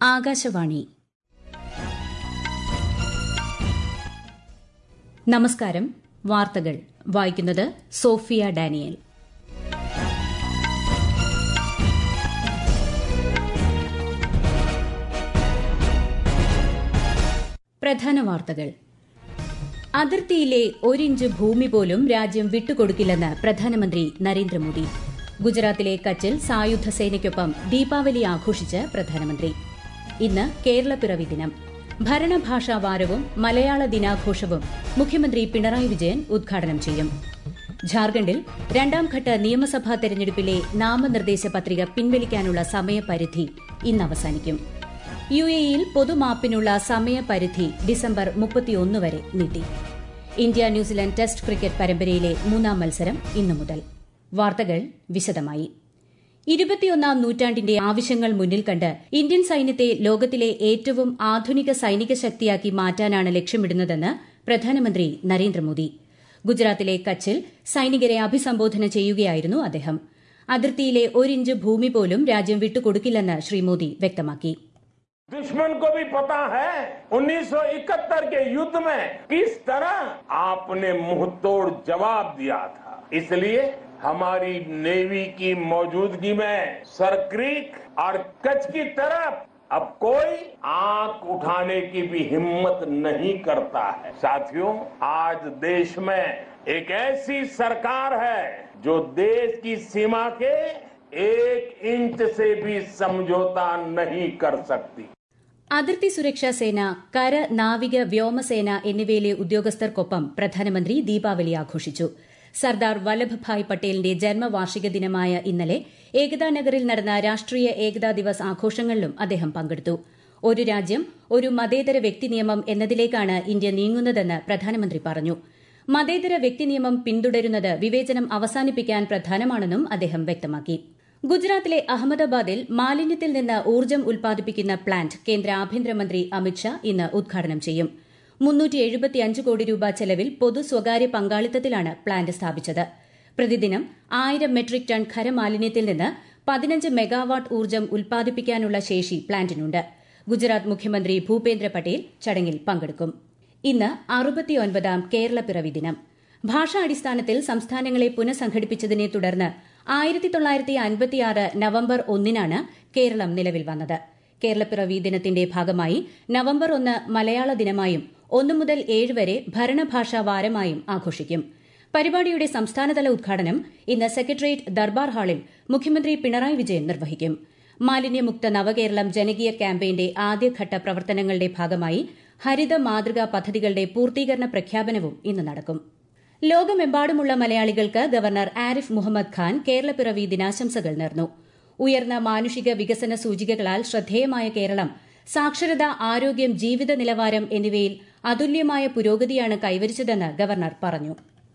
ആകാശവാണി നമസ്കാരം വാർത്തകൾ വായിക്കുന്നത് സോഫിയ ഡാനിയൽ പ്രധാന വാർത്തകൾ അതിർത്തിയിലെ ഒരിഞ്ച് ഭൂമി പോലും രാജ്യം വിട്ടുകൊടുക്കില്ലെന്ന് പ്രധാനമന്ത്രി നരേന്ദ്രമോദി ഗുജറാത്തിലെ കച്ചിൽ സായുധ സേനയ്ക്കൊപ്പം ദീപാവലി ആഘോഷിച്ച് പ്രധാനമന്ത്രി ഇന്ന് കേരളപ്പിറവി ദിനം ഭരണഭാഷാ വാരവും മലയാള ദിനാഘോഷവും മുഖ്യമന്ത്രി പിണറായി വിജയൻ ഉദ്ഘാടനം ചെയ്യും ഝാർഖണ്ഡിൽ രണ്ടാംഘട്ട നിയമസഭാ തെരഞ്ഞെടുപ്പിലെ നാമനിർദ്ദേശ പത്രിക പിൻവലിക്കാനുള്ള സമയപരിധി ഇന്ന് അവസാനിക്കും യു എയിൽ പൊതുമാപ്പിനുള്ള സമയപരിധി ഡിസംബർ മുപ്പത്തിയൊന്ന് വരെ നീട്ടി ഇന്ത്യ ന്യൂസിലൻഡ് ടെസ്റ്റ് ക്രിക്കറ്റ് പരമ്പരയിലെ മൂന്നാം മത്സരം ഇന്നു മുതൽ വാർത്തകൾ വിശദമായി ഇരുപത്തിയൊന്നാം നൂറ്റാണ്ടിന്റെ ആവശ്യങ്ങൾ മുന്നിൽ കണ്ട് ഇന്ത്യൻ സൈന്യത്തെ ലോകത്തിലെ ഏറ്റവും ആധുനിക സൈനിക ശക്തിയാക്കി മാറ്റാനാണ് ലക്ഷ്യമിടുന്നതെന്ന് പ്രധാനമന്ത്രി നരേന്ദ്രമോദി ഗുജറാത്തിലെ കച്ചിൽ സൈനികരെ അഭിസംബോധന ചെയ്യുകയായിരുന്നു അദ്ദേഹം അതിർത്തിയിലെ ഒരിഞ്ച് ഭൂമി പോലും രാജ്യം വിട്ടുകൊടുക്കില്ലെന്ന് ശ്രീ മോദി വ്യക്തമാക്കി दुश्मन को भी पता है 1971 के युद्ध में किस तरह आपने मुंहतोड़ जवाब दिया था इसलिए हमारी नेवी की मौजूदगी में सरक्रीक और कच्छ की तरफ अब कोई आंख उठाने की भी हिम्मत नहीं करता है साथियों आज देश में एक ऐसी सरकार है जो देश की सीमा के एक इंच से भी समझौता नहीं कर सकती അതിർത്തി സുരക്ഷാ സേന കര നാവിക വ്യോമസേന എന്നിവയിലെ ഉദ്യോഗസ്ഥർക്കൊപ്പം പ്രധാനമന്ത്രി ദീപാവലി ആഘോഷിച്ചു സർദാർ വല്ലഭഭായ് പട്ടേലിന്റെ ജന്മവാർഷിക ദിനമായ ഇന്നലെ ഏകതാ നഗറിൽ നടന്ന രാഷ്ട്രീയ ഏകതാ ദിവസ് ആഘോഷങ്ങളിലും അദ്ദേഹം പങ്കെടുത്തു ഒരു രാജ്യം ഒരു മതേതര വ്യക്തി നിയമം എന്നതിലേക്കാണ് ഇന്ത്യ നീങ്ങുന്നതെന്ന് പ്രധാനമന്ത്രി പറഞ്ഞു മതേതര വ്യക്തി നിയമം പിന്തുടരുന്നത് വിവേചനം അവസാനിപ്പിക്കാൻ പ്രധാനമാണെന്നും അദ്ദേഹം വ്യക്തമാക്കി ഗുജറാത്തിലെ അഹമ്മദാബാദിൽ മാലിന്യത്തിൽ നിന്ന് ഊർജ്ജം ഉൽപ്പാദിപ്പിക്കുന്ന പ്ലാന്റ് കേന്ദ്ര ആഭ്യന്തരമന്ത്രി അമിത്ഷാ ഇന്ന് ഉദ്ഘാടനം ചെയ്യും കോടി രൂപ ചെലവിൽ പൊതു സ്വകാര്യ പങ്കാളിത്തത്തിലാണ് പ്ലാന്റ് സ്ഥാപിച്ചത് പ്രതിദിനം ആയിരം മെട്രിക് ടൺ ഖരമാലിന്യത്തിൽ നിന്ന് പതിനഞ്ച് മെഗാവാട്ട് ഊർജ്ജം ഉൽപ്പാദിപ്പിക്കാനുള്ള ശേഷി പ്ലാന്റിനുണ്ട് ഗുജറാത്ത് മുഖ്യമന്ത്രി ഭൂപേന്ദ്ര പട്ടേൽ ചടങ്ങിൽ പങ്കെടുക്കും ഇന്ന് അറുപത്തിയൊൻപതാം കേരളപ്പിറവി ദിനം ഭാഷാടിസ്ഥാനത്തിൽ സംസ്ഥാനങ്ങളെ പുനഃസംഘടിപ്പിച്ചതിനെ തുടർന്ന് ആയിരത്തി തൊള്ളായിരത്തി അൻപത്തിയാറ് നവംബർ ഒന്നിനാണ് കേരളം നിലവിൽ വന്നത് കേരളപ്പിറവി ദിനത്തിന്റെ ഭാഗമായി നവംബർ ഒന്ന് മലയാള ദിനമായും ഒന്നു മുതൽ ഏഴ് വരെ ഭരണഭാഷാ വാരമായും ആഘോഷിക്കും പരിപാടിയുടെ സംസ്ഥാനതല ഉദ്ഘാടനം ഇന്ന് സെക്രട്ടേറിയറ്റ് ദർബാർ ഹാളിൽ മുഖ്യമന്ത്രി പിണറായി വിജയൻ നിർവഹിക്കും മാലിന്യമുക്ത നവകേരളം ജനകീയ ക്യാമ്പയിന്റെ ആദ്യഘട്ട പ്രവർത്തനങ്ങളുടെ ഭാഗമായി ഹരിത മാതൃകാ പദ്ധതികളുടെ പൂർത്തീകരണ പ്രഖ്യാപനവും ഇന്ന് നടക്കും ലോകമെമ്പാടുമുള്ള മലയാളികൾക്ക് ഗവർണർ ആരിഫ് മുഹമ്മദ് ഖാൻ കേരളപ്പിറവി ദിനാശംസകൾ നേർന്നു ഉയർന്ന മാനുഷിക വികസന സൂചികകളാൽ ശ്രദ്ധേയമായ കേരളം സാക്ഷരത ആരോഗ്യം ജീവിത നിലവാരം എന്നിവയിൽ അതുല്യമായ പുരോഗതിയാണ് കൈവരിച്ചതെന്ന് ഗവർണർ പറഞ്ഞു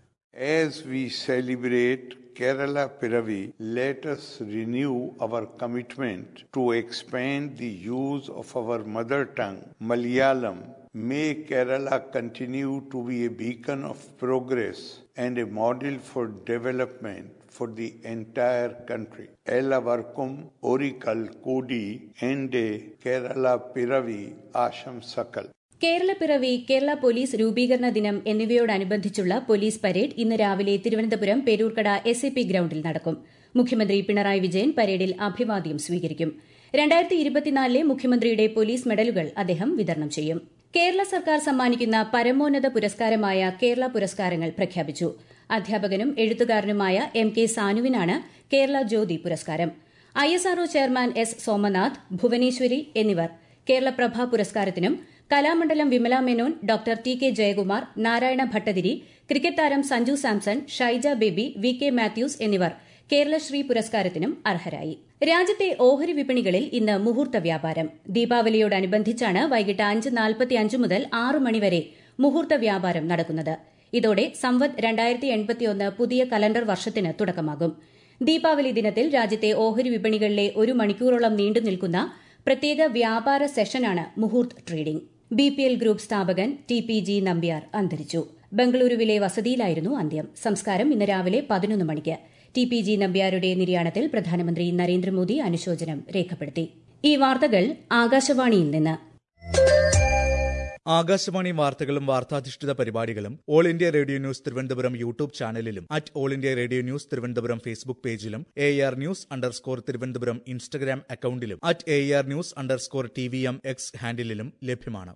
As we celebrate Kerala Piravi, let us renew our commitment to expand the use of our mother tongue, Malayalam. May Kerala continue to be a beacon of progress and a model for development for the entire country. Elavarkum Orikal Kodi Ende Kerala Piravi Asham Sakal. കേരളപ്പിറവി Kerala police രൂപീകരണ ദിനം എന്നിവയോടനുബന്ധിച്ചുള്ള police parade ഇന്ന് രാവിലെ Thiruvananthapuram Peroorkada S A P ഗ്രൌണ്ടിൽ നടക്കും മുഖ്യമന്ത്രി പിണറായി വിജയൻ പരേഡിൽ അഭിവാദ്യം സ്വീകരിക്കും രണ്ടായിരത്തി ഇരുപത്തിനാലിലെ മുഖ്യമന്ത്രിയുടെ പോലീസ് മെഡലുകൾ അദ്ദേഹം വിതരണം ചെയ്യും കേരള സർക്കാർ സമ്മാനിക്കുന്ന പരമോന്നത പുരസ്കാരമായ കേരള പുരസ്കാരങ്ങൾ പ്രഖ്യാപിച്ചു അധ്യാപകനും എഴുത്തുകാരനുമായ എം കെ സാനുവിനാണ് കേരള ജ്യോതി പുരസ്കാരം I S R O chairman S Somanath Bhuvaneswari എന്നിവർ കേരളപ്രഭ പുരസ്കാരത്തിനും Kalamandalam Vimala Menon doctor T K Jayakumar Narayana Bhattathiri cricket താരം സഞ്ജു സാംസൺ ഷൈജ ബേബി വി കെ മാത്യൂസ് എന്നിവർ കേരളശ്രീ പുരസ്കാരത്തിനും അർഹരായി രാജ്യത്തെ ഓഹരി വിപണികളിൽ ഇന്ന് മുഹൂർത്ത വ്യാപാരം ദീപാവലിയോടനുബന്ധിച്ചാണ് വൈകിട്ട് അഞ്ച് നാൽപ്പത്തിയഞ്ച് മുതൽ ആറ് മണിവരെ മുഹൂർത്ത വ്യാപാരം നടക്കുന്നത് ഇതോടെ സംവത് രണ്ടായിരത്തി എൺപത്തിയൊന്ന് പുതിയ കലണ്ടർ വർഷത്തിന് തുടക്കമാകും ദീപാവലി ദിനത്തിൽ രാജ്യത്തെ ഓഹരി വിപണികളിലെ ഒരു മണിക്കൂറോളം നീണ്ടു നിൽക്കുന്ന പ്രത്യേക വ്യാപാര സെഷനാണ് Muhurat trading B P L group സ്ഥാപകൻ ടി പി ജി നമ്പ്യാർ അന്തരിച്ചു ബംഗളൂരുവിലെ വസതിയിലായിരുന്നു അന്ത്യം സംസ്കാരം ഇന്ന് രാവിലെ പതിനൊന്ന് മണിക്ക് ടി പി ജി നമ്പ്യാരുടെ നിര്യാണത്തിൽ പ്രധാനമന്ത്രി നരേന്ദ്രമോദി അനുശോചനം രേഖപ്പെടുത്തി ഈ വാർത്തകൾ ആകാശവാണിയിൽ നിന്ന് ആകാശവാണി വാർത്തകളും വാർത്താധിഷ്ഠിത പരിപാടികളും all India radio news Thiruvananthapuram YouTube ചാനലിലും at all India radio news Thiruvananthapuram Facebook പേജിലും A R news underscore Thiruvananthapuram Instagram അക്കൌണ്ടിലും at A R news underscore T V M X ഹാൻഡിലും ലഭ്യമാണ്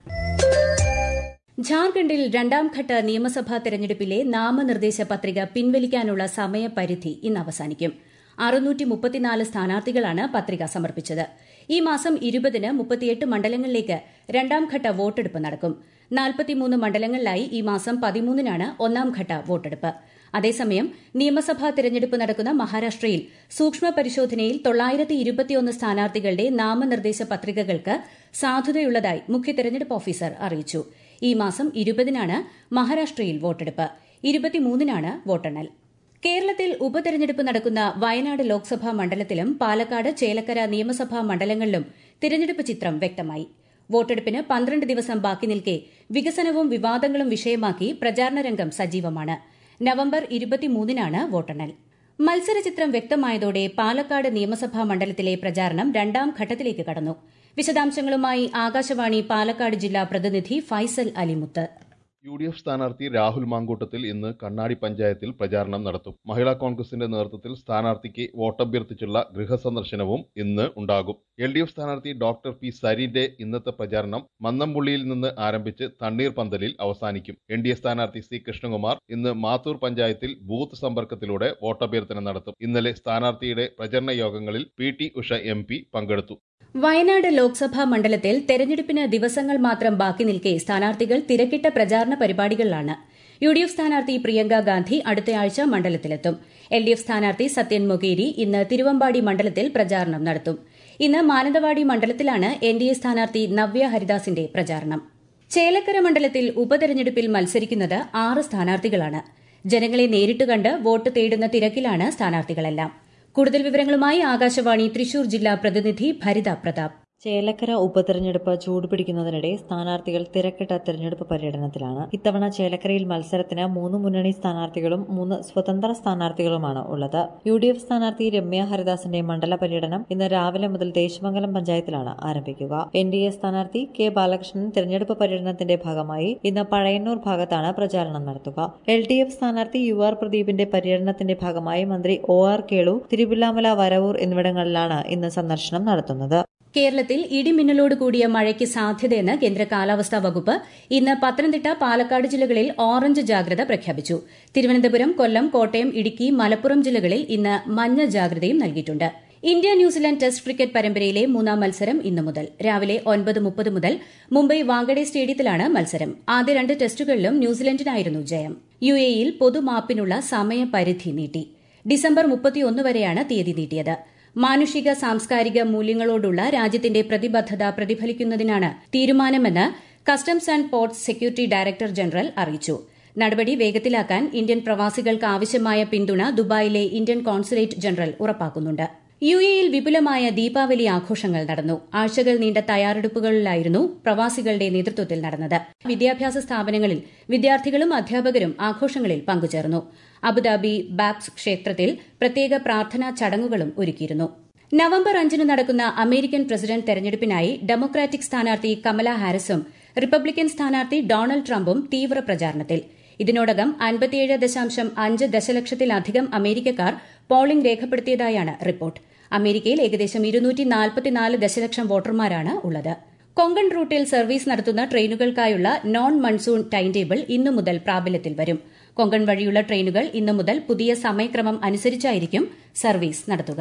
ഝാർഖണ്ഡിൽ രണ്ടാംഘട്ട നിയമസഭാ തെരഞ്ഞെടുപ്പിലെ നാമനിർദ്ദേശ പത്രിക പിൻവലിക്കാനുള്ള സമയപരിധി ഇന്ന് അവസാനിക്കും അറുന്നൂറ്റി മുപ്പത്തിനാല് സ്ഥാനാർത്ഥികളാണ് പത്രിക സമർപ്പിച്ചത് ഈ മാസം ഇരുപതിന് മുപ്പത്തിയെട്ട് മണ്ഡലങ്ങളിലേക്ക് രണ്ടാംഘട്ട വോട്ടെടുപ്പ് നടക്കും നാൽപ്പത്തിമൂന്ന് മണ്ഡലങ്ങളിലായി ഈ മാസം പതിമൂന്നിനാണ് ഒന്നാംഘട്ട വോട്ടെടുപ്പ് അതേസമയം നിയമസഭാ തെരഞ്ഞെടുപ്പ് നടക്കുന്ന മഹാരാഷ്ട്രയിൽ സൂക്ഷ്മ പരിശോധനയിൽ തൊള്ളായിരത്തി ഇരുപത്തിയൊന്ന് സ്ഥാനാർത്ഥികളുടെ നാമനിർദ്ദേശ പത്രികകൾക്ക് സാധുതയുള്ളതായി മുഖ്യ തെരഞ്ഞെടുപ്പ് ഓഫീസർ അറിയിച്ചു ഈ മാസം ഇരുപതിനാണ് മഹാരാഷ്ട്രയിൽ വോട്ടെടുപ്പ് ഇരുപത്തിമൂന്നിനാണ് വോട്ടെണ്ണൽ കേരളത്തിൽ ഉപതെരഞ്ഞെടുപ്പ് നടക്കുന്ന വയനാട് ലോക്സഭാ മണ്ഡലത്തിലും പാലക്കാട് ചേലക്കര നിയമസഭാ മണ്ഡലങ്ങളിലും തിരഞ്ഞെടുപ്പ് ചിത്രം വ്യക്തമായി വോട്ടെടുപ്പിന് പന്ത്രണ്ട് ദിവസം ബാക്കി നിൽക്കെ വികസനവും വിവാദങ്ങളും വിഷയമാക്കി പ്രചാരണ രംഗം സജീവമാണ് നവംബർ ഇരുപത്തിമൂന്നിനാണ് വോട്ടെണ്ണൽ മത്സരചിത്രം വ്യക്തമായതോടെ പാലക്കാട് നിയമസഭാ മണ്ഡലത്തിലെ പ്രചാരണം രണ്ടാം ഘട്ടത്തിലേക്ക് കടന്നു വിശദാംശങ്ങളുമായി ആകാശവാണി പാലക്കാട് ജില്ലാ പ്രതിനിധി Faisal Alimuth U D F സ്ഥാനാർത്ഥി രാഹുൽ മാങ്കൂട്ടത്തിൽ ഇന്ന് കണ്ണാടി പഞ്ചായത്തിൽ പ്രചാരണം നടത്തും മഹിളാ കോൺഗ്രസിന്റെ നേതൃത്വത്തിൽ സ്ഥാനാർത്ഥിക്ക് വോട്ടഭ്യർത്ഥിച്ചുള്ള ഗൃഹസന്ദർശനവും ഇന്ന് ഉണ്ടാകും എൽ ഡി എഫ് സ്ഥാനാർത്ഥി ഡോക്ടർ പി സരിന്റെ ഇന്നത്തെ പ്രചാരണം മന്നംപുള്ളിയിൽ നിന്ന് ആരംഭിച്ച് തണ്ണീർ പന്തലിൽ അവസാനിക്കും എൻ ഡി എ സ്ഥാനാർത്ഥി സി കൃഷ്ണകുമാർ ഇന്ന് മാത്തൂർ പഞ്ചായത്തിൽ ബൂത്ത് സമ്പർക്കത്തിലൂടെ വോട്ടഭ്യർത്ഥന നടത്തും ഇന്നലെ സ്ഥാനാർത്ഥിയുടെ പ്രചരണ യോഗങ്ങളിൽ P T Usha M P പങ്കെടുത്തു വയനാട് ലോക്സഭാ മണ്ഡലത്തിൽ തെരഞ്ഞെടുപ്പിന് ദിവസങ്ങൾ മാത്രം ബാക്കി നിൽക്കെ സ്ഥാനാർത്ഥികൾ തിരക്കിട്ട പ്രചാരണ പരിപാടികളിലാണ് യു ഡി എഫ് സ്ഥാനാർത്ഥി പ്രിയങ്ക ഗാന്ധി അടുത്തയാഴ്ച മണ്ഡലത്തിലെത്തും എൽ ഡി എഫ് സ്ഥാനാർത്ഥി സത്യൻ മൊകേരി ഇന്ന് തിരുവമ്പാടി മണ്ഡലത്തിൽ പ്രചാരണം നടത്തും ഇന്ന് മാനന്തവാടി മണ്ഡലത്തിലാണ് എൻ ഡി എ സ്ഥാനാർത്ഥി നവ്യ ഹരിദാസിന്റെ പ്രചാരണം ചേലക്കര മണ്ഡലത്തിൽ ഉപതെരഞ്ഞെടുപ്പിൽ മത്സരിക്കുന്നത് ആറ് സ്ഥാനാർത്ഥികളാണ് ജനങ്ങളെ നേരിട്ട് കണ്ട് വോട്ട് തേടുന്ന തിരക്കിലാണ് സ്ഥാനാർത്ഥികളെല്ലാം കൂടുതൽ വിവരങ്ങളുമായി ആകാശവാണി തൃശൂർ ജില്ലാ പ്രതിനിധി ഭരിത പ്രതാപ് ചേലക്കര ഉപതെരഞ്ഞെടുപ്പ് ചൂടുപിടിക്കുന്നതിനിടെ സ്ഥാനാർത്ഥികൾ തിരക്കിട്ട തെരഞ്ഞെടുപ്പ് പര്യടനത്തിലാണ് ഇത്തവണ ചേലക്കരയിൽ മത്സരത്തിന് മൂന്ന് മുന്നണി സ്ഥാനാർത്ഥികളും മൂന്ന് സ്വതന്ത്ര സ്ഥാനാർത്ഥികളുമാണ് ഉള്ളത് യു ഡി എഫ് സ്ഥാനാർത്ഥി രമ്യ ഹരിദാസിന്റെ മണ്ഡല പര്യടനം ഇന്ന് രാവിലെ മുതൽ ദേശമംഗലം പഞ്ചായത്തിലാണ് ആരംഭിക്കുക എൻ ഡി എ സ്ഥാനാർത്ഥി കെ ബാലകൃഷ്ണൻ തെരഞ്ഞെടുപ്പ് പര്യടനത്തിന്റെ ഭാഗമായി ഇന്ന് പഴയന്നൂർ ഭാഗത്താണ് പ്രചാരണം നടത്തുക എൽ ഡി എഫ് സ്ഥാനാർത്ഥി യു ആർ പ്രദീപിന്റെ പര്യടനത്തിന്റെ ഭാഗമായി മന്ത്രി ഒ ആർ കേളു തിരുവില്ലാമല വരവൂർ എന്നിവിടങ്ങളിലാണ് ഇന്ന് സന്ദർശനം നടത്തുന്നത് കേരളത്തിൽ ഇടിമിന്നലോട് കൂടിയ മഴയ്ക്ക് സാധ്യതയെന്ന് കേന്ദ്ര കാലാവസ്ഥാ വകുപ്പ് ഇന്ന് പത്തനംതിട്ട പാലക്കാട് ജില്ലകളിൽ ഓറഞ്ച് ജാഗ്രത പ്രഖ്യാപിച്ചു തിരുവനന്തപുരം കൊല്ലം കോട്ടയം ഇടുക്കി മലപ്പുറം ജില്ലകളിൽ ഇന്ന് മഞ്ഞ ജാഗ്രതയും നൽകിയിട്ടുണ്ട് ഇന്ത്യ ന്യൂസിലാൻഡ് ടെസ്റ്റ് ക്രിക്കറ്റ് പരമ്പരയിലെ മൂന്നാം മത്സരം ഇന്നു മുതൽ രാവിലെ ഒൻപത് മുപ്പത് മുതൽ മുംബൈ വാങ്കഡെ സ്റ്റേഡിയത്തിലാണ് മത്സരം ആദ്യ രണ്ട് ടെസ്റ്റുകളിലും ന്യൂസിലൻഡിനായിരുന്നു ജയം യു എയിൽ പൊതുമാപ്പിനുള്ള സമയപരിധി നീട്ടി ഡിസംബർ മുപ്പത്തിയൊന്ന് വരെയാണ് തീയതി നീട്ടിയത് മാനുഷിക സാംസ്കാരിക മൂല്യങ്ങളോടുള്ള രാജ്യത്തിന്റെ പ്രതിബദ്ധത പ്രതിഫലിക്കുന്നതിനാണ് തീരുമാനമെന്ന് customs and ports security director general അറിയിച്ചു നടപടി വേഗത്തിലാക്കാൻ ഇന്ത്യൻ പ്രവാസികൾക്ക് ആവശ്യമായ പിന്തുണ ദുബായിലെ ഇന്ത്യൻ കോൺസുലേറ്റ് ജനറൽ ഉറപ്പാക്കുന്നുണ്ട് യു എയിൽ വിപുലമായ ദീപാവലി ആഘോഷങ്ങൾ നടന്നു ആഴ്ചകൾ നീണ്ട തയ്യാറെടുപ്പുകളിലായിരുന്നു പ്രവാസികളുടെ നേതൃത്വത്തിൽ നടന്നത് വിദ്യാഭ്യാസ സ്ഥാപനങ്ങളിൽ വിദ്യാർത്ഥികളും അധ്യാപകരും ആഘോഷങ്ങളിൽ പങ്കുചേർന്നു അബുദാബി ബാബ്സ് ക്ഷേത്രത്തിൽ പ്രത്യേക പ്രാർത്ഥനാ ചടങ്ങുകളും ഒരുക്കിയിരുന്നു നവംബർ അഞ്ചിന് നടക്കുന്ന അമേരിക്കൻ പ്രസിഡന്റ് തെരഞ്ഞെടുപ്പിനായി ഡെമോക്രാറ്റിക് സ്ഥാനാർത്ഥി കമല ഹാരിസും റിപ്പബ്ലിക്കൻ സ്ഥാനാർത്ഥി ഡൊണാൾഡ് ട്രംപും തീവ്ര പ്രചാരണത്തിൽ ഇതിനോടകം അൻപത്തിയേഴ് ദശാംശം അഞ്ച് ദശലക്ഷത്തിലധികം അമേരിക്കക്കാർ പോളിംഗ് രേഖപ്പെടുത്തിയതായാണ് റിപ്പോർട്ട് അമേരിക്കയിൽ ഏകദേശം ഇരുന്നൂറ്റി നാൽപ്പത്തിനാല് ദശലക്ഷം വോട്ടർമാരാണ് ഉള്ളത് കൊങ്കൺ റൂട്ടിൽ സർവീസ് നടത്തുന്ന ട്രെയിനുകൾക്കായുള്ള നോൺ മൺസൂൺ ടൈം ടേബിൾ ഇന്നു മുതൽ പ്രാബല്യത്തിൽ വരും കൊങ്കൺ വഴിയുള്ള ട്രെയിനുകൾ ഇന്നു മുതൽ പുതിയ സമയക്രമം അനുസരിച്ചായിരിക്കും സർവീസ് നടത്തുക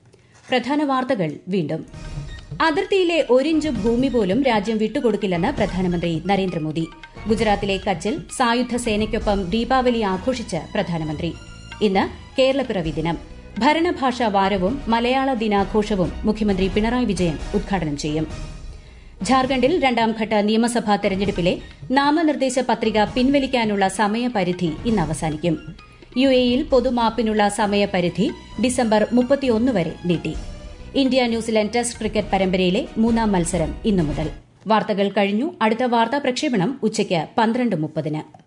പ്രധാന വാർത്തകൾ വീണ്ടും അതിർത്തിയിലെ ഒരിഞ്ച് ഭൂമി പോലും രാജ്യം വിട്ടുകൊടുക്കില്ലെന്ന് പ്രധാനമന്ത്രി നരേന്ദ്രമോദി ഗുജറാത്തിലെ കച്ചിൽ സായുധ സേനയ്ക്കൊപ്പം ദീപാവലി ആഘോഷിച്ച് പ്രധാനമന്ത്രി ഇന്ന് കേരളപ്പിറവി ദിനം ഭരണഭാഷാ വാരവും മലയാള ദിനാഘോഷവും മുഖ്യമന്ത്രി പിണറായി വിജയൻ ഉദ്ഘാടനം ചെയ്യും ഝാർഖണ്ഡിൽ രണ്ടാംഘട്ട നിയമസഭാ തെരഞ്ഞെടുപ്പിലെ നാമനിർദ്ദേശ പത്രിക പിൻവലിക്കാനുള്ള സമയപരിധി ഇന്ന് അവസാനിക്കും യു എയിൽ പൊതുമാപ്പിനുള്ള സമയപരിധി ഡിസംബർ മുപ്പത്തിയൊന്ന് വരെ നീട്ടി ഇന്ത്യ ന്യൂസിലാൻഡ് ടെസ്റ്റ് ക്രിക്കറ്റ് പരമ്പരയിലെ മൂന്നാം മത്സരം ഇന്നു മുതൽ വാർത്തകൾ കഴിഞ്ഞു അടുത്ത വാർത്താ പ്രക്ഷേപണം ഉച്ചയ്ക്ക് പന്ത്രണ്ട് മുപ്പതിന്